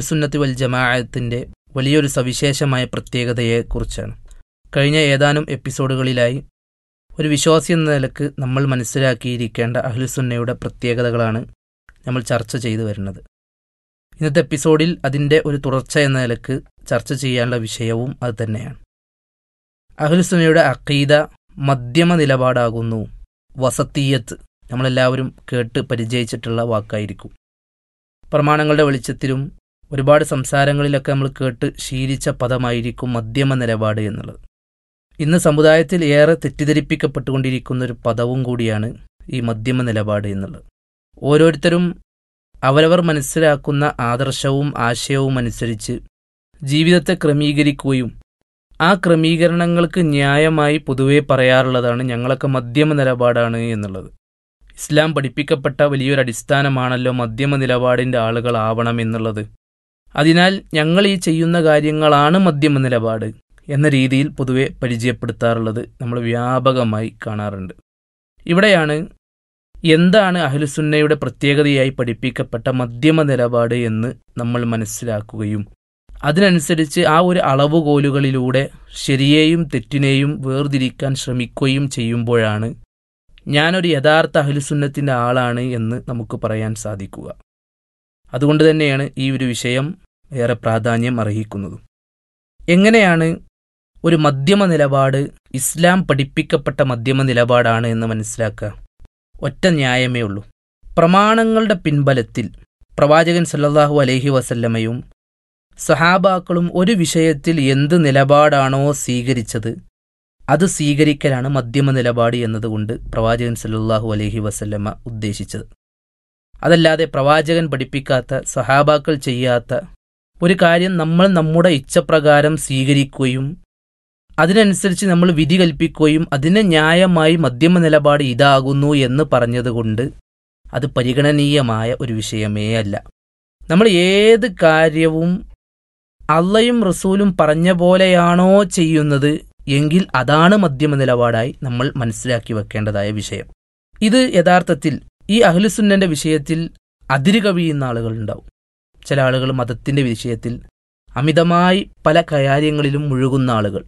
സുന്നത്ത് വൽ ജമാഅത്തിൻ്റെ വലിയൊരു സവിശേഷമായ പ്രത്യേകതയെക്കുറിച്ചാണ് കഴിഞ്ഞ ഏതാനും എപ്പിസോഡുകളിലായി ഒരു വിശ്വാസി എന്ന നിലക്ക് നമ്മൾ മനസ്സിലാക്കിയിരിക്കേണ്ട അഹ്ലുസുന്നയുടെ പ്രത്യേകതകളാണ് നമ്മൾ ചർച്ച ചെയ്തു വരുന്നത് ഇന്നത്തെ എപ്പിസോഡിൽ അതിൻ്റെ ഒരു തുടർച്ച എന്ന നിലക്ക് ചർച്ച ചെയ്യാനുള്ള വിഷയവും അത് തന്നെയാണ് അഹ്ലുസുന്നയുടെ അഖീദ മധ്യമ നിലപാടാകുന്നു വസത്തീയത്ത് നമ്മളെല്ലാവരും കേട്ട് പരിചയിച്ചിട്ടുള്ള വാക്കായിരിക്കും പ്രമാണങ്ങളുടെ വെളിച്ചത്തിലും ഒരുപാട് സംസാരങ്ങളിലൊക്കെ നമ്മൾ കേട്ട് ശീലിച്ച പദമായിരിക്കും മധ്യമ നിലപാട് എന്നുള്ളത് ഇന്ന് സമുദായത്തിൽ ഏറെ തെറ്റിദ്ധരിപ്പിക്കപ്പെട്ടുകൊണ്ടിരിക്കുന്ന ഒരു പദവും കൂടിയാണ് ഈ മധ്യമ നിലപാട് എന്നുള്ളത് ഓരോരുത്തരും അവരവർ മനസ്സിലാക്കുന്ന ആദർശവും ആശയവും അനുസരിച്ച് ജീവിതത്തെ ക്രമീകരിക്കുകയും ആ ക്രമീകരണങ്ങൾക്ക് ന്യായമായി പൊതുവെ പറയാറുള്ളതാണ് ഞങ്ങളൊക്കെ മധ്യമ നിലപാടാണ് എന്നുള്ളത് ഇസ്ലാം പഠിപ്പിക്കപ്പെട്ട വലിയൊരു അടിസ്ഥാനമാണല്ലോ മധ്യമ നിലപാടിൻ്റെ ആളുകളാവണം എന്നുള്ളത് അതിനാൽ ഞങ്ങൾ ഈ ചെയ്യുന്ന കാര്യങ്ങളാണ് മധ്യമ നിലപാട് എന്ന രീതിയിൽ പൊതുവെ പരിചയപ്പെടുത്താറുള്ളത് നമ്മൾ വ്യാപകമായി കാണാറുണ്ട് ഇവിടെയാണ് എന്താണ് അഹ്ലുസുന്നയുടെ പ്രത്യേകതയായി പഠിപ്പിക്കപ്പെട്ട മധ്യമ നിലപാട് എന്ന് നമ്മൾ മനസ്സിലാക്കുകയും അതിനനുസരിച്ച് ആ ഒരു അളവുകോലുകളിലൂടെ ശരിയെയും തെറ്റിനെയും വേർതിരിക്കാൻ ശ്രമിക്കുകയും ചെയ്യുമ്പോഴാണ് ഞാനൊരു യഥാർത്ഥ അഹ്ലുസുന്നത്തിൻ്റെ ആളാണ് എന്ന് നമുക്ക് പറയാൻ സാധിക്കുക അതുകൊണ്ട് തന്നെയാണ് ഈ ഒരു വിഷയം ഏറെ പ്രാധാന്യം അർഹിക്കുന്നതും എങ്ങനെയാണ് ഒരു മധ്യമ നിലപാട് ഇസ്ലാം പഠിപ്പിക്കപ്പെട്ട മധ്യമ നിലപാടാണ് എന്ന് മനസ്സിലാക്കുക ഒറ്റ ന്യായമേ ഉള്ളൂ പ്രമാണങ്ങളുടെ പിൻബലത്തിൽ പ്രവാചകൻ സല്ലല്ലാഹു അലൈഹി വസല്ലമയും സഹാബാക്കളും ഒരു വിഷയത്തിൽ എന്ത് നിലപാടാണോ സ്വീകരിച്ചത് അത് സ്വീകരിക്കലാണ് മധ്യമ നിലപാട് എന്നതുകൊണ്ട് പ്രവാചകൻ സല്ലല്ലാഹു അലൈഹി വസല്ലമ ഉദ്ദേശിച്ചത് അതല്ലാതെ പ്രവാചകൻ പഠിപ്പിക്കാത്ത സഹാബാക്കൾ ചെയ്യാത്ത ഒരു കാര്യം നമ്മൾ നമ്മുടെ ഇച്ഛപ്രകാരം സ്വീകരിക്കുകയും അതിനനുസരിച്ച് നമ്മൾ വിധി കൽപ്പിക്കുകയും അതിന് ന്യായമായി മധ്യമ നിലപാട് ഇതാകുന്നു എന്ന് പറഞ്ഞതുകൊണ്ട് അത് പരിഗണനീയമായ ഒരു വിഷയമേ അല്ല നമ്മൾ ഏത് കാര്യവും അള്ളയും റസൂലും പറഞ്ഞ പോലെയാണോ ചെയ്യുന്നത് എങ്കിൽ അതാണ് മധ്യമ നിലപാടായി നമ്മൾ മനസ്സിലാക്കി വെക്കേണ്ടതായ വിഷയം ഇത് യഥാർത്ഥത്തിൽ ഈ അഹ്ലുസുന്നന്റെ വിഷയത്തിൽ അതിര് കവിയുന്ന ആളുകളുണ്ടാവും ചില ആളുകൾ മതത്തിന്റെ വിഷയത്തിൽ അമിതമായി പല കാര്യങ്ങളിലും മുഴുകുന്ന ആളുകൾ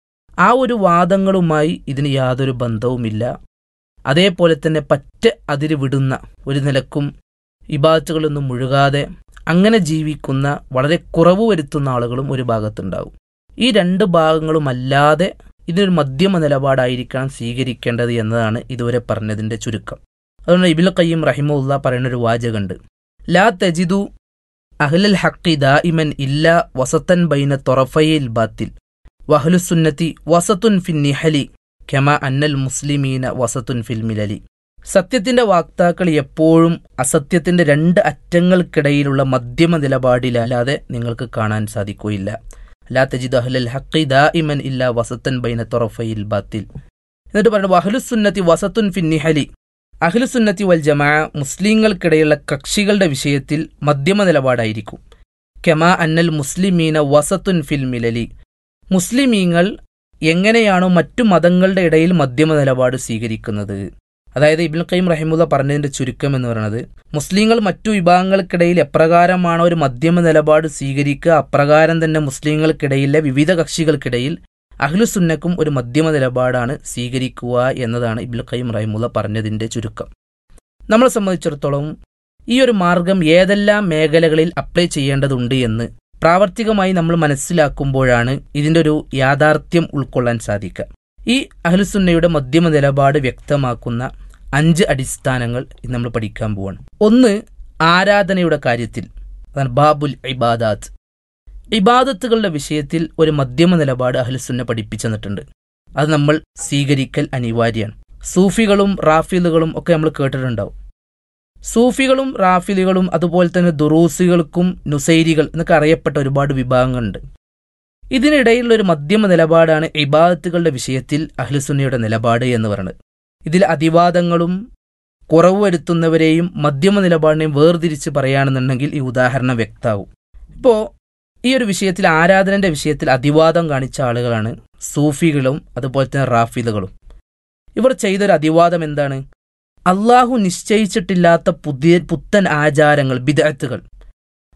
ആ ഒരു വാദങ്ങളുമായി ഇതിന് യാതൊരു ബന്ധവുമില്ല അതേപോലെ തന്നെ പറ്റ അതിര് വിടുന്ന ഒരു നിലക്കും ഇബാത്തുകളൊന്നും മുഴുകാതെ അങ്ങനെ ജീവിക്കുന്ന വളരെ കുറവ് വരുത്തുന്ന ആളുകളും ഒരു ഭാഗത്തുണ്ടാവും ഈ രണ്ട് ഭാഗങ്ങളുമല്ലാതെ ഇതിനൊരു മധ്യമ നിലപാടായിരിക്കണം സ്വീകരിക്കേണ്ടത് എന്നതാണ് ഇതുവരെ പറഞ്ഞതിന്റെ ചുരുക്കം അതുകൊണ്ട് ഇബിൽ കയ്യം റഹിമുല്ല പറയുന്നൊരു വാചകമുണ്ട് ലാ തജിദു അഹ്ലൽ ഹക്കി ദാഇമൻ ഇല്ല വസത്തൻ ബൈന തൊറഫയിൽ ബാത്തിൽ വഹ്ലുസുന്നത്തി വസത്തുൻ ഫിൻ നിഹലി കെമ അന്നൽ മുസ്ലിമീന വസത്തുൻ ഫിൽ മിലലി സത്യത്തിന്റെ വാക്താക്കൾ എപ്പോഴും അസത്യത്തിന്റെ രണ്ട് അറ്റങ്ങൾക്കിടയിലുള്ള മധ്യമ നിലപാടിലല്ലാതെ നിങ്ങൾക്ക് കാണാൻ സാധിക്കുകയില്ല ലാ തജിദ് അഹ്ലൽ ഹക്കി ദാഇമൻ ഇല്ല വസത്തൻ ബൈന തൊറഫയിൽ ബാത്തിൽ എന്നിട്ട് പറഞ്ഞു വഹ്ലുസുന്നത്തി വസത്തുൻ ഫിൻ നിഹലി അഹ്ലുസുന്നത്തി വൽ ജമാ മുസ്ലിങ്ങൾക്കിടയിലുള്ള കക്ഷികളുടെ വിഷയത്തിൽ മധ്യമ നിലപാടായിരിക്കും കെമാ അന്നൽ മുസ്ലിമീന വസത്തുൻ ഫിൽ മിലലി മുസ്ലിമീങ്ങൾ എങ്ങനെയാണോ മറ്റു മതങ്ങളുടെ ഇടയിൽ മധ്യമ നിലപാട് സ്വീകരിക്കുന്നത് അതായത് ഇബിൻ ഖയ്യം റഹിമുല്ല പറഞ്ഞതിന്റെ ചുരുക്കം എന്ന് പറയുന്നത് മുസ്ലിങ്ങൾ മറ്റു വിഭാഗങ്ങൾക്കിടയിൽ എപ്രകാരമാണോ ഒരു മധ്യമ നിലപാട് സ്വീകരിക്കുക അപ്രകാരം തന്നെ മുസ്ലിങ്ങൾക്കിടയിലെ വിവിധ കക്ഷികൾക്കിടയിൽ അഹ്ലുസുന്നക്കും ഒരു മധ്യമ നിലപാടാണ് സ്വീകരിക്കുക എന്നതാണ് ഇബിൻ ഖയ്യം റഹിമുല്ല പറഞ്ഞതിന്റെ ചുരുക്കം നമ്മളെ സംബന്ധിച്ചിടത്തോളം ഈ ഒരു മാർഗം ഏതെല്ലാം മേഖലകളിൽ അപ്ലൈ ചെയ്യേണ്ടതുണ്ട് എന്ന് പ്രാവർത്തികമായി നമ്മൾ മനസ്സിലാക്കുമ്പോഴാണ് ഇതിൻ്റെ ഒരു യാഥാർത്ഥ്യം ഉൾക്കൊള്ളാൻ സാധിക്കുക ഈ അഹ്ലുസുന്നയുടെ മധ്യമ നിലപാട് വ്യക്തമാക്കുന്ന അഞ്ച് അടിസ്ഥാനങ്ങൾ ഇന്ന് നമ്മൾ പഠിക്കാൻ പോവാണ് ഒന്ന് ആരാധനയുടെ കാര്യത്തിൽ അതാണ് ബാബുൽ ഇബാദാത്ത് ഇബാദത്തുകളുടെ വിഷയത്തിൽ ഒരു മധ്യമ നിലപാട് അഹ്ലുസുന്ന പഠിപ്പിച്ചു തന്നിട്ടുണ്ട് അത് നമ്മൾ സ്വീകരിക്കൽ അനിവാര്യമാണ് സൂഫികളും റാഫിലുകളും ഒക്കെ നമ്മൾ കേട്ടിട്ടുണ്ടാവും സൂഫികളും റാഫിലുകളും അതുപോലെ തന്നെ ദുറൂസികൾക്കും നുസൈരികൾ എന്നൊക്കെ അറിയപ്പെട്ട ഒരുപാട് വിഭാഗങ്ങളുണ്ട് ഇതിനിടയിലുള്ള ഒരു മധ്യമ നിലപാടാണ് ഇബാദത്തുകളുടെ വിഷയത്തിൽ അഹ്ലുസുന്നയുടെ നിലപാട് എന്ന് പറയുന്നത് ഇതിൽ അതിവാദങ്ങളും കുറവ് വരുത്തുന്നവരെയും മധ്യമ നിലപാടിനെയും വേർതിരിച്ച് പറയുകയാണെന്നുണ്ടെങ്കിൽ ഈ ഉദാഹരണം വ്യക്താവും ഇപ്പോൾ ഈ ഒരു വിഷയത്തിൽ ആരാധനന്റെ വിഷയത്തിൽ അതിവാദം കാണിച്ച ആളുകളാണ് സൂഫികളും അതുപോലെ തന്നെ റാഫിദുകളും ഇവർ ചെയ്തൊരു അതിവാദം എന്താണ് അള്ളാഹു നിശ്ചയിച്ചിട്ടില്ലാത്ത പുതിയ പുത്തൻ ആചാരങ്ങൾ ബിദഅത്തുകൾ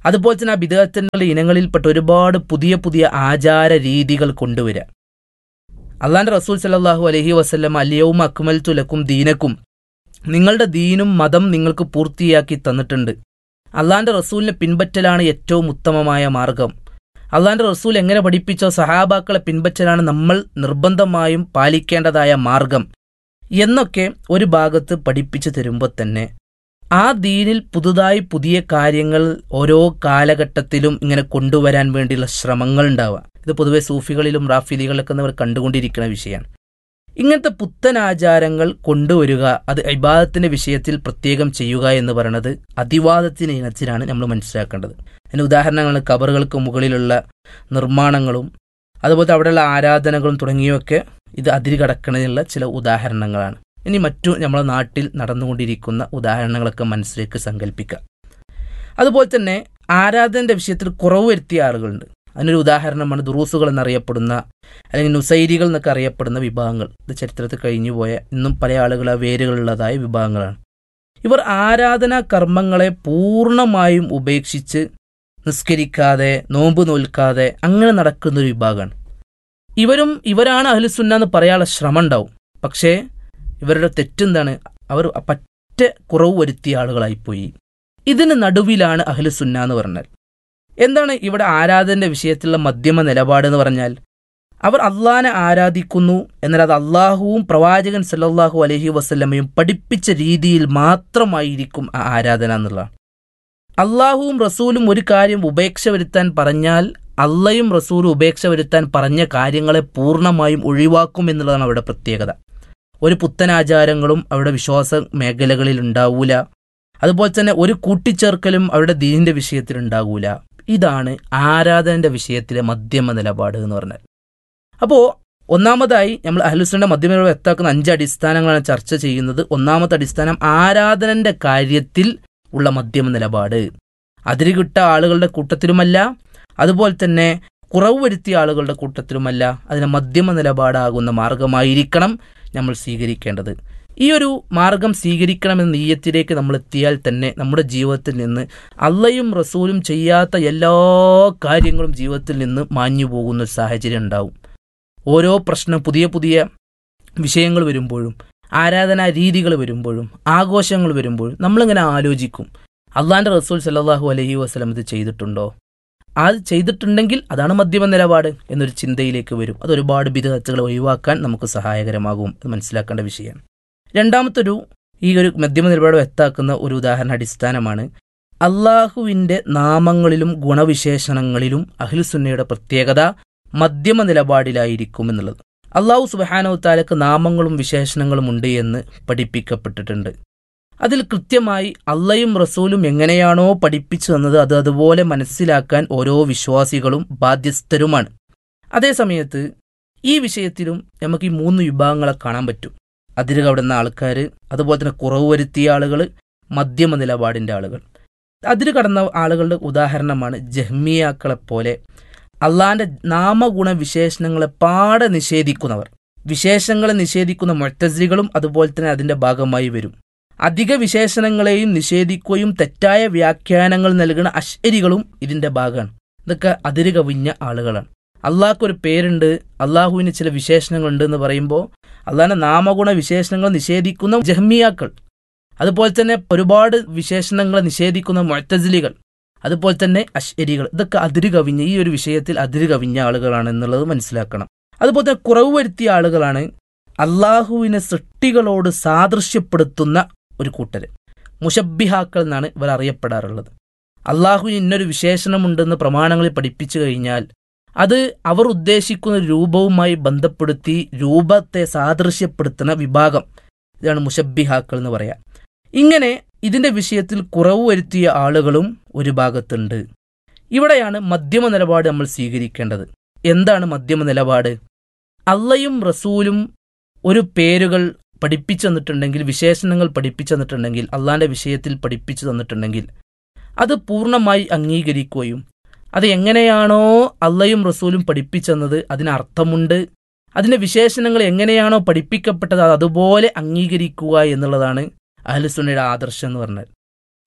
അതുപോലെ തന്നെ ആ ബിദഅത്തിന്റെ ഇനങ്ങളിൽപ്പെട്ട ഒരുപാട് പുതിയ പുതിയ ആചാര രീതികൾ കൊണ്ടുവരിക അള്ളാന്റെ റസൂൽ സല്ലല്ലാഹു അലൈഹി വസല്ലം അലിയവും അക്മൽ തുലക്കും ദീനക്കും നിങ്ങളുടെ ദീനും മതം നിങ്ങൾക്ക് പൂർത്തിയാക്കി തന്നിട്ടുണ്ട് അള്ളാന്റെ റസൂലിനെ പിൻപറ്റലാണ് ഏറ്റവും ഉത്തമമായ മാർഗം അള്ളാന്റെ റസൂൽ എങ്ങനെ പഠിപ്പിച്ചോ സഹാബാക്കളെ പിൻപറ്റലാണ് നമ്മൾ നിർബന്ധമായും പാലിക്കേണ്ടതായ മാർഗം എന്നൊക്കെ ഒരു ഭാഗത്ത് പഠിപ്പിച്ചു തരുമ്പോൾ തന്നെ ആ ദീനിൽ പുതുതായി പുതിയ കാര്യങ്ങൾ ഓരോ കാലഘട്ടത്തിലും ഇങ്ങനെ കൊണ്ടുവരാൻ വേണ്ടിയുള്ള ശ്രമങ്ങൾ ഉണ്ടാവുക ഇത് പൊതുവെ സൂഫികളിലും റാഫിലികളിലൊക്കെ നമ്മൾ കണ്ടുകൊണ്ടിരിക്കുന്ന വിഷയമാണ് ഇങ്ങനത്തെ പുത്തൻ ആചാരങ്ങൾ കൊണ്ടുവരിക അത് ഇബാദത്തിന്റെ വിഷയത്തിൽ പ്രത്യേകം ചെയ്യുക എന്ന് പറയുന്നത് അതിവാദത്തിന് ഇനത്തിലാണ് നമ്മൾ മനസ്സിലാക്കേണ്ടത് അതിന് ഉദാഹരണങ്ങൾ കബറുകൾക്ക് മുകളിലുള്ള നിർമ്മാണങ്ങളും അതുപോലെ അവിടെയുള്ള ആരാധനകളും തുടങ്ങിയൊക്കെ ഇത് അതിര് കടക്കുന്നതിനുള്ള ചില ഉദാഹരണങ്ങളാണ് ഇനി മറ്റു നമ്മുടെ നാട്ടിൽ നടന്നുകൊണ്ടിരിക്കുന്ന ഉദാഹരണങ്ങളൊക്കെ മനസ്സിലേക്ക് സങ്കല്പിക്കാം അതുപോലെ തന്നെ ആരാധനന്റെ വിഷയത്തിൽ കുറവ് വരുത്തിയ ആളുകളുണ്ട് അതിനൊരു ഉദാഹരണമാണ് ദുറൂസുകൾ എന്നറിയപ്പെടുന്ന അല്ലെങ്കിൽ നുസൈരികൾ എന്നൊക്കെ അറിയപ്പെടുന്ന വിഭാഗങ്ങൾ ഇത് ചരിത്രത്തിൽ കഴിഞ്ഞുപോയ ഇന്നും പല ആളുകൾ ആ വേരുകളുള്ളതായ വിഭാഗങ്ങളാണ് ഇവർ ആരാധനാ കർമ്മങ്ങളെ പൂർണ്ണമായും ഉപേക്ഷിച്ച് നിസ്കരിക്കാതെ നോമ്പ് നോൽക്കാതെ അങ്ങനെ നടക്കുന്ന ഒരു വിഭാഗമാണ് ഇവരും ഇവരാണ് അഹ്ലുസുന്ന എന്ന് പറയാനുള്ള ശ്രമം ഉണ്ടാവും പക്ഷേ ഇവരുടെ തെറ്റെന്താണ് അവർ പറ്റ കുറവ് വരുത്തിയ ആളുകളായിപ്പോയി ഇതിന് നടുവിലാണ് അഹ്ലുസുന്ന എന്ന് പറഞ്ഞാൽ എന്താണ് ഇവിടെ ആരാധനന്റെ വിഷയത്തിലുള്ള മധ്യമ നിലപാട് എന്ന് പറഞ്ഞാൽ അവർ അള്ളാനെ ആരാധിക്കുന്നു എന്നാൽ അത് അള്ളാഹുവും പ്രവാചകൻ സല്ലല്ലാഹു അലൈഹി വസല്ലമയും പഠിപ്പിച്ച രീതിയിൽ മാത്രമായിരിക്കും ആ ആരാധന എന്നുള്ളതാണ് അള്ളാഹുവും റസൂലും ഒരു കാര്യം ഉപേക്ഷ വരുത്താൻ പറഞ്ഞാൽ അള്ളയും റസൂലും ഉപേക്ഷ വരുത്താൻ പറഞ്ഞ കാര്യങ്ങളെ പൂർണ്ണമായും ഒഴിവാക്കും എന്നുള്ളതാണ് അവരുടെ പ്രത്യേകത ഒരു പുത്തനാചാരങ്ങളും അവരുടെ വിശ്വാസ മേഖലകളിൽ ഉണ്ടാവൂല അതുപോലെ തന്നെ ഒരു കൂട്ടിച്ചേർക്കലും അവരുടെ ദീനിന്റെ വിഷയത്തിൽ ഉണ്ടാകൂല ഇതാണ് ആരാധനന്റെ വിഷയത്തിലെ മധ്യമ നിലപാട് എന്ന് പറഞ്ഞാൽ അപ്പോൾ ഒന്നാമതായി നമ്മൾ അഹ്ലുസുന്റെ മധ്യമ എത്താക്കുന്ന അഞ്ച് അടിസ്ഥാനങ്ങളാണ് ചർച്ച ചെയ്യുന്നത് ഒന്നാമത്തെ അടിസ്ഥാനം ആരാധനന്റെ കാര്യത്തിൽ ഉള്ള മധ്യമ നിലപാട് അതിരുകിട്ട ആളുകളുടെ കൂട്ടത്തിലുമല്ല അതുപോലെ തന്നെ കുറവ് വരുത്തിയ ആളുകളുടെ കൂട്ടത്തിലുമല്ല അതിന് മധ്യമ നിലപാടാകുന്ന മാർഗമായിരിക്കണം നമ്മൾ സ്വീകരിക്കേണ്ടത് ഈ ഒരു മാർഗം സ്വീകരിക്കണമെന്ന നീയത്തിലേക്ക് നമ്മൾ എത്തിയാൽ തന്നെ നമ്മുടെ ജീവിതത്തിൽ നിന്ന് അള്ളയും റസൂലും ചെയ്യാത്ത എല്ലാ കാര്യങ്ങളും ജീവിതത്തിൽ നിന്ന് മാഞ്ഞു പോകുന്ന ഒരു സാഹചര്യം ഉണ്ടാവും ഓരോ പ്രശ്നം പുതിയ പുതിയ വിഷയങ്ങൾ വരുമ്പോഴും ആരാധനാ രീതികൾ വരുമ്പോഴും ആഘോഷങ്ങൾ വരുമ്പോഴും നമ്മളിങ്ങനെ ആലോചിക്കും അള്ളാന്റെ റസൂൽ സല്ലാഹു അലഹി വസ്ലം ഇത് ചെയ്തിട്ടുണ്ടോ അത് ചെയ്തിട്ടുണ്ടെങ്കിൽ അതാണ് മധ്യമ നിലപാട് എന്നൊരു ചിന്തയിലേക്ക് വരും അത് ഒരുപാട് ബിദഹത്തുകൾ ഒഴിവാക്കാൻ നമുക്ക് സഹായകരമാകും അത് മനസ്സിലാക്കേണ്ട വിഷയമാണ് രണ്ടാമത്തൊരു ഈ ഒരു മധ്യമ നിലപാട് വ്യക്താക്കുന്ന ഒരു ഉദാഹരണ അടിസ്ഥാനമാണ് അള്ളാഹുവിൻ്റെ നാമങ്ങളിലും ഗുണവിശേഷണങ്ങളിലും അഖിലുസുന്നയുടെ പ്രത്യേകത മധ്യമ നിലപാടിലായിരിക്കും എന്നുള്ളത് അള്ളാഹു സുബാനോ താലക്ക് നാമങ്ങളും വിശേഷണങ്ങളും ഉണ്ട് എന്ന് പഠിപ്പിക്കപ്പെട്ടിട്ടുണ്ട് അതിൽ കൃത്യമായി അള്ളയും റസൂലും എങ്ങനെയാണോ പഠിപ്പിച്ചു തന്നത് അത് അതുപോലെ മനസ്സിലാക്കാൻ ഓരോ വിശ്വാസികളും ബാധ്യസ്ഥരുമാണ് അതേസമയത്ത് ഈ വിഷയത്തിലും നമുക്ക് ഈ മൂന്ന് വിഭാഗങ്ങളെ കാണാൻ പറ്റും അതിര് കവിടുന്ന ആൾക്കാർ അതുപോലെ തന്നെ കുറവ് വരുത്തിയ ആളുകൾ മധ്യമ നിലപാടിൻ്റെ ആളുകൾ അതിര് കടന്ന ആളുകളുടെ ഉദാഹരണമാണ് ജഹ്മിയാക്കളെ പോലെ അള്ളാന്റെ നാമഗുണ വിശേഷണങ്ങളെ പാടെ നിഷേധിക്കുന്നവർ വിശേഷങ്ങളെ നിഷേധിക്കുന്ന മൊത്തസികളും അതുപോലെ തന്നെ അതിന്റെ ഭാഗമായി വരും അധിക വിശേഷണങ്ങളെയും നിഷേധിക്കുകയും തെറ്റായ വ്യാഖ്യാനങ്ങൾ നൽകുന്ന അശ്വരികളും ഇതിന്റെ ഭാഗമാണ് ഇതൊക്കെ അതിര് കവിഞ്ഞ ആളുകളാണ് അള്ളാഹ്ക്കൊരു പേരുണ്ട് അള്ളാഹുവിന് ചില വിശേഷണങ്ങളുണ്ട് എന്ന് പറയുമ്പോൾ അള്ളാഹിന്റെ നാമഗുണ വിശേഷണങ്ങൾ നിഷേധിക്കുന്ന ജഹ്മിയാക്കൾ അതുപോലെ തന്നെ ഒരുപാട് വിശേഷണങ്ങൾ നിഷേധിക്കുന്ന മൊത്തസിലികൾ അതുപോലെ തന്നെ അശ്വരികൾ ഇതൊക്കെ അതിര് കവിഞ്ഞ ഈ ഒരു വിഷയത്തിൽ അതിര് കവിഞ്ഞ ആളുകളാണ് എന്നുള്ളത് മനസ്സിലാക്കണം അതുപോലെ തന്നെ കുറവ് വരുത്തിയ ആളുകളാണ് അള്ളാഹുവിനെ സൃഷ്ടികളോട് സാദൃശ്യപ്പെടുത്തുന്ന ഒരു കൂട്ടര് മുഷബിഹാക്കൾ എന്നാണ് ഇവർ അറിയപ്പെടാറുള്ളത് അള്ളാഹുവിന് ഇന്നൊരു വിശേഷണമുണ്ടെന്ന് പ്രമാണങ്ങളിൽ പഠിപ്പിച്ചു കഴിഞ്ഞാൽ അത് അവർ ഉദ്ദേശിക്കുന്ന രൂപവുമായി ബന്ധപ്പെടുത്തി രൂപത്തെ സാദൃശ്യപ്പെടുത്തുന്ന വിഭാഗം ഇതാണ് മുഷബിഹാക്കൾ എന്ന് പറയാം ഇങ്ങനെ ഇതിന്റെ വിഷയത്തിൽ കുറവ് വരുത്തിയ ആളുകളും ഒരു ഭാഗത്തുണ്ട് ഇവിടെയാണ് മധ്യമ നിലപാട് നമ്മൾ സ്വീകരിക്കേണ്ടത് എന്താണ് മധ്യമ നിലപാട് അള്ളയും റസൂലും ഒരു പേരുകൾ പഠിപ്പിച്ചു തന്നിട്ടുണ്ടെങ്കിൽ വിശേഷണങ്ങൾ പഠിപ്പിച്ചു തന്നിട്ടുണ്ടെങ്കിൽ അള്ളാന്റെ വിഷയത്തിൽ പഠിപ്പിച്ചു തന്നിട്ടുണ്ടെങ്കിൽ അത് പൂർണ്ണമായി അംഗീകരിക്കുകയും അത് എങ്ങനെയാണോ അള്ളയും റസൂലും പഠിപ്പിച്ചെന്നത് അതിന് അർത്ഥമുണ്ട് അതിന്റെ വിശേഷണങ്ങൾ എങ്ങനെയാണോ പഠിപ്പിക്കപ്പെട്ടത് അത് അതുപോലെ അംഗീകരിക്കുക എന്നുള്ളതാണ് അഹ്ലുസുന്നയുടെ ആദർശം എന്ന് പറഞ്ഞാൽ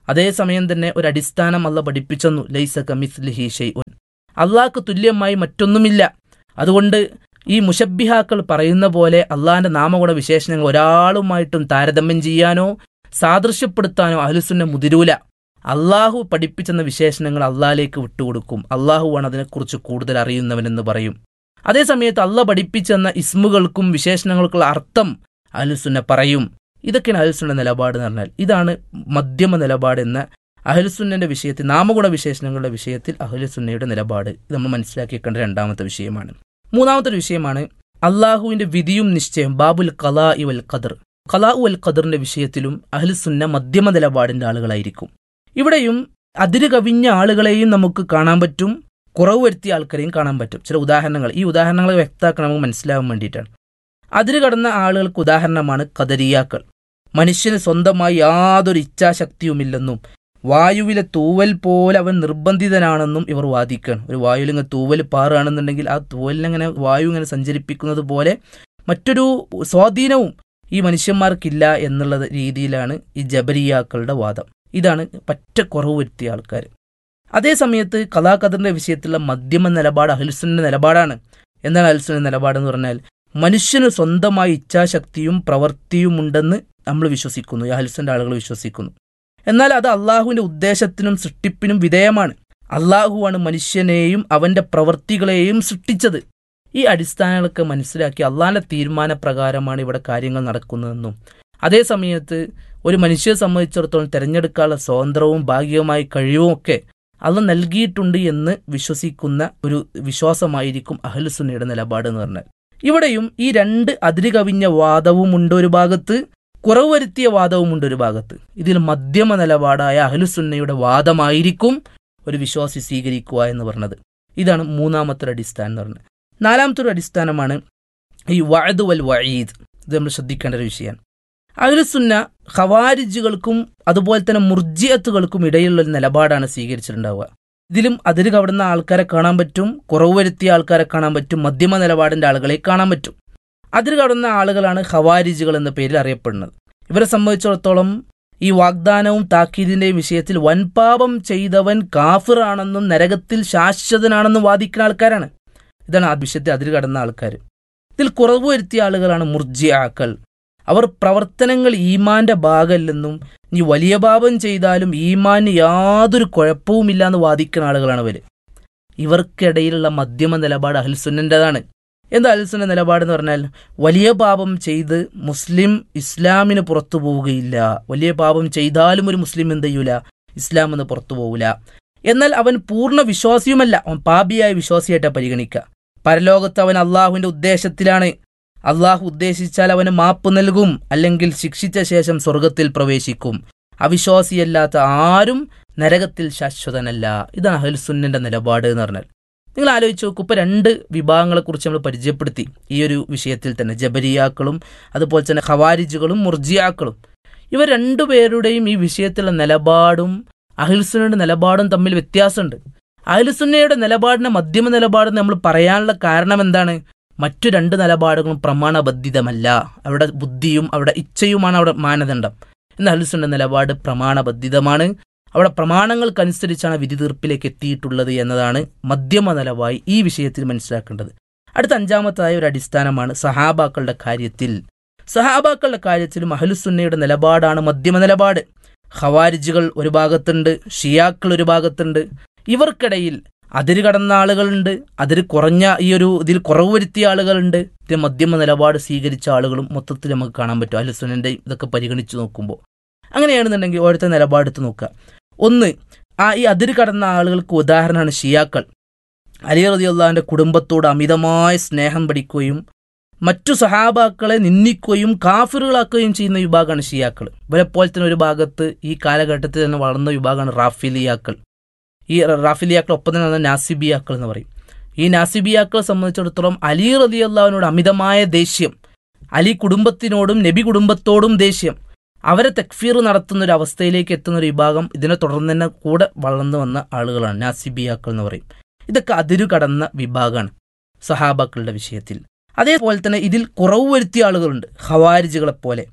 അതേസമയം തന്നെ ഒരു അടിസ്ഥാനം അല്ല പഠിപ്പിച്ചെന്നു ലൈസ കമിസ്ലിഹി ഷെയ്ഉൻ അള്ളാഹ്ക്ക് തുല്യമായി മറ്റൊന്നുമില്ല അതുകൊണ്ട് ഈ മുഷബിഹാക്കൾ പറയുന്ന പോലെ അള്ളാഹിന്റെ നാമഗുണ വിശേഷണങ്ങൾ ഒരാളുമായിട്ടും താരതമ്യം ചെയ്യാനോ സാദൃശ്യപ്പെടുത്താനോ അഹ്ലുസുന്ന മുതിരൂല അള്ളാഹു പഠിപ്പിച്ചെന്ന വിശേഷണങ്ങൾ അള്ളാഹിലേക്ക് വിട്ടുകൊടുക്കും അള്ളാഹുവാണ് അതിനെക്കുറിച്ച് കൂടുതൽ അറിയുന്നവനെന്ന് പറയും അതേസമയത്ത് അള്ള പഠിപ്പിച്ചെന്ന ഇസ്മുകൾക്കും വിശേഷണങ്ങൾക്കുള്ള അർത്ഥം അഹ്ലുസുന്ന പറയും ഇതൊക്കെയാണ് അഹ്ലുസുന്ന നിലപാട് എന്ന് പറഞ്ഞാൽ ഇതാണ് മധ്യമ നിലപാട് എന്ന അഹ്ലുസുന്നന്റെ വിഷയത്തിൽ നാമഗുണ വിശേഷണങ്ങളുടെ വിഷയത്തിൽ അഹ്ലുസുന്നയുടെ നിലപാട് ഇത് നമ്മൾ മനസ്സിലാക്കിയേണ്ട രണ്ടാമത്തെ വിഷയമാണ് മൂന്നാമത്തെ ഒരു വിഷയമാണ് അള്ളാഹുവിന്റെ വിധിയും നിശ്ചയം ബാബുൽ കലാ ഇവൽ ഖദർ കലാ ഉൽ ഖദറിന്റെ വിഷയത്തിലും അഹ്ലുസുന്ന മധ്യമ നിലപാടിന്റെ ആളുകളായിരിക്കും ഇവിടെയും അതിര് കവിഞ്ഞ ആളുകളെയും നമുക്ക് കാണാൻ പറ്റും കുറവ് വരുത്തിയ ആൾക്കാരെയും കാണാൻ പറ്റും ചില ഉദാഹരണങ്ങൾ ഈ ഉദാഹരണങ്ങൾ വ്യക്തമാക്കാൻ നമുക്ക് മനസ്സിലാവാൻ വേണ്ടിയിട്ടാണ് അതിര് കടന്ന ആളുകൾക്ക് ഉദാഹരണമാണ് കദരിയാക്കൾ മനുഷ്യന് സ്വന്തമായി യാതൊരു ഇച്ഛാശക്തിയുമില്ലെന്നും വായുവിലെ തൂവൽ പോലെ അവൻ നിർബന്ധിതനാണെന്നും ഇവർ വാദിക്കുകയാണ് ഒരു വായുവിൽ ഇങ്ങനെ തൂവൽ പാറുകയാണെന്നുണ്ടെങ്കിൽ ആ തൂവലിനങ്ങനെ വായു ഇങ്ങനെ സഞ്ചരിപ്പിക്കുന്നത് പോലെ മറ്റൊരു സ്വാധീനവും ഈ മനുഷ്യന്മാർക്കില്ല എന്നുള്ള രീതിയിലാണ് ഈ ജബരിയാക്കളുടെ വാദം ഇതാണ് പറ്റ കുറവ് വരുത്തിയ ആൾക്കാർ അതേ സമയത്ത് കലാകഥറിന്റെ വിഷയത്തിലുള്ള മധ്യമ നിലപാട് അഹിൽസുന്റെ നിലപാടാണ് എന്താണ് അഹിൽസുന്റെ നിലപാടെന്ന് പറഞ്ഞാൽ മനുഷ്യന് സ്വന്തമായി ഇച്ഛാശക്തിയും പ്രവൃത്തിയും ഉണ്ടെന്ന് നമ്മൾ വിശ്വസിക്കുന്നു ഈ അഹിൽസുന്റെ ആളുകൾ വിശ്വസിക്കുന്നു എന്നാൽ അത് അള്ളാഹുവിന്റെ ഉദ്ദേശത്തിനും സൃഷ്ടിപ്പിനും വിധേയമാണ് അള്ളാഹുവാണ് മനുഷ്യനെയും അവന്റെ പ്രവൃത്തികളെയും സൃഷ്ടിച്ചത് ഈ അടിസ്ഥാനങ്ങളൊക്കെ മനസ്സിലാക്കി അള്ളാഹിന്റെ തീരുമാനപ്രകാരമാണ് ഇവിടെ കാര്യങ്ങൾ നടക്കുന്നതെന്നും അതേ സമയത്ത് ഒരു മനുഷ്യരെ സംബന്ധിച്ചിടത്തോളം തിരഞ്ഞെടുക്കാനുള്ള സ്വാതന്ത്ര്യവും ഭാഗ്യവുമായ കഴിവും ഒക്കെ അത് നൽകിയിട്ടുണ്ട് എന്ന് വിശ്വസിക്കുന്ന ഒരു വിശ്വാസമായിരിക്കും അഹ്ലുസുന്നയുടെ നിലപാട് എന്ന് പറഞ്ഞാൽ ഇവിടെയും ഈ രണ്ട് അതിര് കവിഞ്ഞ വാദവുമുണ്ട് ഒരു ഭാഗത്ത് കുറവ് വരുത്തിയ വാദവുമുണ്ട് ഒരു ഭാഗത്ത് ഇതിൽ മധ്യമ നിലപാടായ അഹ്ലുസുന്നയുടെ വാദമായിരിക്കും ഒരു വിശ്വാസി സ്വീകരിക്കുക എന്ന് പറഞ്ഞത് ഇതാണ് മൂന്നാമത്തെ ഒരു അടിസ്ഥാനം എന്ന് പറഞ്ഞത് നാലാമത്തെ ഒരു അടിസ്ഥാനമാണ് ഈ വഅദ് വൽ വഈദ് ഇത് നമ്മൾ ശ്രദ്ധിക്കേണ്ട ഒരു വിഷയമാണ് അഹ്ലുസുന്ന ഖവാരിജുകൾക്കും അതുപോലെ തന്നെ മുർജിയത്തുകൾക്കും ഇടയിലുള്ള ഒരു നിലപാടാണ് സ്വീകരിച്ചിട്ടുണ്ടാവുക ഇതിലും അതിര് കവിടുന്ന ആൾക്കാരെ കാണാൻ പറ്റും കുറവ് വരുത്തിയ ആൾക്കാരെ കാണാൻ പറ്റും മധ്യമ നിലപാടിന്റെ ആളുകളെ കാണാൻ പറ്റും അതിര് കടന്ന ആളുകളാണ് ഖവാരിജുകൾ എന്ന പേരിൽ അറിയപ്പെടുന്നത് ഇവരെ സംബന്ധിച്ചിടത്തോളം ഈ വാഗ്ദാനവും താക്കീതിന്റെയും വിഷയത്തിൽ വൻപാപം ചെയ്തവൻ കാഫിറാണെന്നും നരകത്തിൽ ശാശ്വതനാണെന്നും വാദിക്കുന്ന ആൾക്കാരാണ് ഇതാണ് ആ വിഷയത്തിൽ അതിര് കടന്ന ആൾക്കാർ ഇതിൽ കുറവ് വരുത്തിയ ആളുകളാണ് മുർജിയാക്കൾ അവർ പ്രവർത്തനങ്ങൾ ഈമാന്റെ ഭാഗമല്ലെന്നും ഇനി വലിയ പാപം ചെയ്താലും ഈമാന് യാതൊരു കുഴപ്പവുമില്ല എന്ന് വാദിക്കുന്ന ആളുകളാണ് ഇവർ ഇവർക്കിടയിലുള്ള മധ്യമ നിലപാട് അഹ്ൽസുന്നൻ്റെതാണ് എന്താ അഹ്ൽസുന്ന നിലപാടെന്ന് പറഞ്ഞാൽ വലിയ പാപം ചെയ്ത് മുസ്ലിം ഇസ്ലാമിന് പുറത്തു പോവുകയില്ല വലിയ പാപം ചെയ്താലും ഒരു മുസ്ലിം എന്ത് ചെയ്യൂല ഇസ്ലാം എന്ന് പുറത്തു പോവില്ല എന്നാൽ അവൻ പൂർണ്ണ വിശ്വാസിയുമല്ല അവൻ പാപിയായ വിശ്വാസിയായിട്ടാണ് പരിഗണിക്കുക പരലോകത്ത് അവൻ അള്ളാഹുവിന്റെ ഉദ്ദേശത്തിലാണ് അള്ളാഹു ഉദ്ദേശിച്ചാൽ അവന് മാപ്പ് നൽകും അല്ലെങ്കിൽ ശിക്ഷിച്ച ശേഷം സ്വർഗത്തിൽ പ്രവേശിക്കും അവിശ്വാസിയല്ലാത്ത ആരും നരകത്തിൽ ശാശ്വതനല്ല ഇതാണ് അഹൽസുന്നന്റെ നിലപാട് എന്ന് പറഞ്ഞാൽ നിങ്ങൾ ആലോചിച്ച് നോക്കൂ ഇപ്പോൾ രണ്ട് വിഭാഗങ്ങളെക്കുറിച്ച് നമ്മൾ പരിചയപ്പെടുത്തി ഈ ഒരു വിഷയത്തിൽ തന്നെ ജബരിയാക്കളും അതുപോലെ തന്നെ ഖവാരിജുകളും മുർജിയാക്കളും ഇവർ രണ്ടുപേരുടെയും ഈ വിഷയത്തിലുള്ള നിലപാടും അഹിൽസുന്നയുടെ നിലപാടും തമ്മിൽ വ്യത്യാസമുണ്ട് അഹിൽസുന്നയുടെ നിലപാടിനെ മധ്യമ നിലപാട് നമ്മൾ പറയാനുള്ള കാരണം എന്താണ് മറ്റു രണ്ട് നിലപാടുകളും പ്രമാണബദ്ധിതമല്ല അവരുടെ ബുദ്ധിയും അവരുടെ ഇച്ഛയുമാണ് അവിടെ മാനദണ്ഡം എന്നാൽ അഹ്ലുസുന്ന നിലപാട് പ്രമാണബദ്ധിതമാണ് അവിടെ പ്രമാണങ്ങൾക്കനുസരിച്ചാണ് വിധി തീർപ്പിലേക്ക് എത്തിയിട്ടുള്ളത് എന്നതാണ് മധ്യമ നിലവായി ഈ വിഷയത്തിൽ മനസ്സിലാക്കേണ്ടത് അടുത്ത അഞ്ചാമത്തായ ഒരു അടിസ്ഥാനമാണ് സഹാബാക്കളുടെ കാര്യത്തിൽ സഹാബാക്കളുടെ കാര്യത്തിലും അഹ്ലുസുന്നയുടെ നിലപാടാണ് മധ്യമ നിലപാട് ഖവാരിജുകൾ ഒരു ഭാഗത്തുണ്ട് ഷിയാക്കൾ ഒരു ഭാഗത്തുണ്ട് ഇവർക്കിടയിൽ അതിര് കടന്ന ആളുകളുണ്ട് അതിര് കുറഞ്ഞ ഈ ഒരു ഇതിൽ കുറവ് വരുത്തിയ ആളുകളുണ്ട് ഇത് മധ്യമ നിലപാട് സ്വീകരിച്ച ആളുകളും മൊത്തത്തിൽ നമുക്ക് കാണാൻ പറ്റും അലുസുനന്റെ ഇതൊക്കെ പരിഗണിച്ചു നോക്കുമ്പോൾ അങ്ങനെയാണെന്നുണ്ടെങ്കിൽ ഓരോരുത്തർ നിലപാടെടുത്ത് നോക്കുക ഒന്ന് ആ ഈ അതിര് കടന്ന ആളുകൾക്ക് ഉദാഹരണമാണ് ഷിയാക്കൾ അലി റതിയുള്ളാഹിന്റെ കുടുംബത്തോട് അമിതമായ സ്നേഹം പഠിക്കുകയും മറ്റു സഹാബാക്കളെ നിന്ദിക്കുകയും കാഫിറുകളാക്കുകയും ചെയ്യുന്ന വിഭാഗമാണ് ഷിയാക്കൾ ഇവരെപ്പോലെ തന്നെ ഒരു ഭാഗത്ത് ഈ കാലഘട്ടത്തിൽ തന്നെ വളർന്ന വിഭാഗമാണ് റാഫിലിയാക്കൾ ഈ റാഫിലിയാക്കൾ ഒപ്പം തന്നെ വന്ന നാസിബിയാക്കൾ എന്ന് പറയും ഈ നാസിബിയാക്കളെ സംബന്ധിച്ചിടത്തോളം അലി റതി അള്ളാഹുവിനോട് അമിതമായ ദേഷ്യം അലി കുടുംബത്തിനോടും നബി കുടുംബത്തോടും ദേഷ്യം അവരെ തെക്ഫീർ നടത്തുന്ന ഒരു അവസ്ഥയിലേക്ക് എത്തുന്ന ഒരു വിഭാഗം ഇതിനെ തുടർന്ന് തന്നെ കൂടെ വളർന്നു വന്ന ആളുകളാണ് നാസിബിയാക്കൾ എന്ന് പറയും ഇതൊക്കെ അതിരു കടന്ന വിഭാഗമാണ് സഹാബാക്കളുടെ വിഷയത്തിൽ അതേപോലെ തന്നെ ഇതിൽ കുറവ് വരുത്തിയ ആളുകളുണ്ട് ഹവാരിജുകളെ പോലെ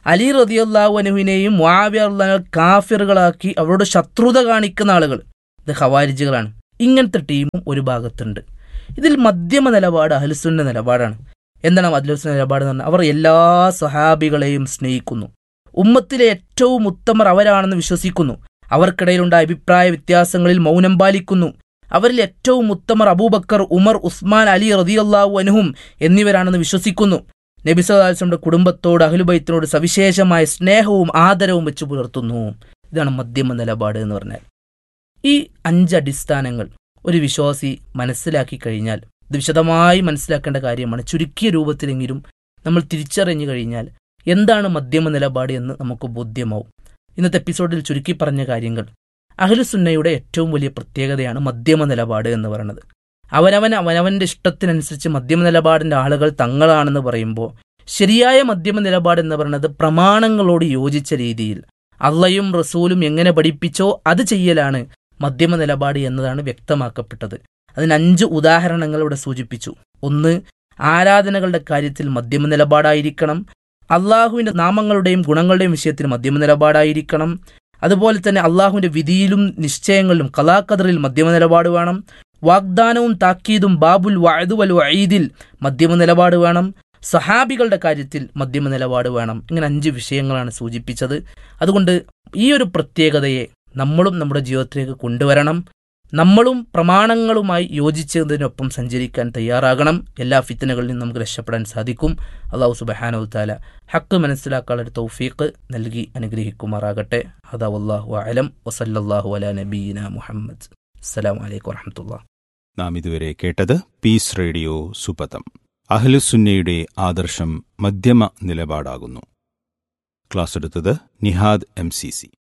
അലി റതിയല്ലാഹു അനുവിനെയും മുആവിയ അള്ളാഹു കാഫിറുകളാക്കി അവരോട് ശത്രുത കാണിക്കുന്ന ആളുകൾ ഇത് ഖവാരിജുകളാണ് ഇങ്ങനത്തെ ടീമും ഒരു ഭാഗത്തുണ്ട് ഇതിൽ മധ്യമ നിലപാട് അഹ്ലുസുന്ന നിലപാടാണ് എന്താണ് അഹ്ലുസുന്ന നിലപാട് എന്ന് പറഞ്ഞാൽ അവർ എല്ലാ സ്വഹാബികളെയും സ്നേഹിക്കുന്നു ഉമ്മത്തിലെ ഏറ്റവും ഉത്തമർ അവരാണെന്ന് വിശ്വസിക്കുന്നു അവർക്കിടയിലുണ്ടായ അഭിപ്രായ വ്യത്യാസങ്ങളിൽ മൗനം പാലിക്കുന്നു അവരിൽ ഏറ്റവും ഉത്തമർ അബൂബക്കർ ഉമർ ഉസ്മാൻ അലി റതിയല്ലാഹു അനുഹും എന്നിവരാണെന്ന് വിശ്വസിക്കുന്നു നബി സല്ലാസ്ലമിന്റെ കുടുംബത്തോട് അഹ്ലുബൈത്തിനോട് സവിശേഷമായ സ്നേഹവും ആദരവും വെച്ച് പുലർത്തുന്നു ഇതാണ് മധ്യമ നിലപാട് എന്ന് പറഞ്ഞാൽ ഈ അഞ്ച് അടിസ്ഥാനങ്ങൾ ഒരു വിശ്വാസി മനസ്സിലാക്കി കഴിഞ്ഞാൽ ഇത് വിശദമായി മനസ്സിലാക്കേണ്ട കാര്യമാണ് ചുരുക്കിയ രൂപത്തിലെങ്കിലും നമ്മൾ തിരിച്ചറിഞ്ഞു കഴിഞ്ഞാൽ എന്താണ് മധ്യമ നിലപാട് എന്ന് നമുക്ക് ബോധ്യമാവും ഇന്നത്തെ എപ്പിസോഡിൽ ചുരുക്കി പറഞ്ഞ കാര്യങ്ങൾ അഹ്ലുസുന്നയുടെ ഏറ്റവും വലിയ പ്രത്യേകതയാണ് മധ്യമ നിലപാട് എന്ന് പറയുന്നത് അവനവൻ അവനവന്റെ ഇഷ്ടത്തിനനുസരിച്ച് മധ്യമ നിലപാടിന്റെ ആളുകൾ തങ്ങളാണെന്ന് പറയുമ്പോൾ ശരിയായ മധ്യമ നിലപാട് എന്ന് പറയുന്നത് പ്രമാണങ്ങളോട് യോജിച്ച രീതിയിൽ അള്ളയും റസൂലും എങ്ങനെ പഠിപ്പിച്ചോ അത് ചെയ്യലാണ് മധ്യമ നിലപാട് എന്നതാണ് വ്യക്തമാക്കപ്പെട്ടത് അതിന് അഞ്ച് ഉദാഹരണങ്ങൾ ഇവിടെ സൂചിപ്പിച്ചു ഒന്ന് ആരാധനകളുടെ കാര്യത്തിൽ മധ്യമ നിലപാടായിരിക്കണം അള്ളാഹുവിന്റെ നാമങ്ങളുടെയും ഗുണങ്ങളുടെയും വിഷയത്തിൽ മധ്യമ നിലപാടായിരിക്കണം അതുപോലെ തന്നെ അള്ളാഹുവിന്റെ വിധിയിലും നിശ്ചയങ്ങളിലും കലാക്കദറിൽ മധ്യമ നിലപാട് വേണം വാഗ്ദാനവും താക്കീതും ബാബുൽ വഅദുവൽ വഈദിൽ മധ്യമ നിലപാട് വേണം സഹാബികളുടെ കാര്യത്തിൽ മധ്യമ നിലപാട് വേണം ഇങ്ങനെ അഞ്ച് വിഷയങ്ങളാണ് സൂചിപ്പിച്ചത് അതുകൊണ്ട് ഈ ഒരു പ്രത്യേകതയെ നമ്മളും നമ്മുടെ ജീവിതത്തിലേക്ക് കൊണ്ടുവരണം നമ്മളും പ്രമാണങ്ങളുമായി യോജിച്ചതിനൊപ്പം സഞ്ചരിക്കാൻ തയ്യാറാകണം എല്ലാ ഫിത്തനകളിൽ നിന്നും നമുക്ക് രക്ഷപ്പെടാൻ സാധിക്കും അള്ളാഹു സുബഹാനു താല ഹക്ക് മനസ്സിലാക്കാനുള്ള തൗഫീഖ് നൽകി അനുഗ്രഹിക്കുമാറാകട്ടെ അതാ വല്ലാഹു അലം വസല്ലാഹു അല നബീന മുഹമ്മദ് അസ്സലാമു അലൈക്കും വറഹമത്തുള്ള നാം ഇതുവരെ കേട്ടത് പീസ് റേഡിയോ സുപഥം അഹ്ലുസുന്നയുടെ ആദർശം മധ്യമ നിലപാടാകുന്നു ക്ലാസ് എടുത്തത് നിഹാദ് എം സി സി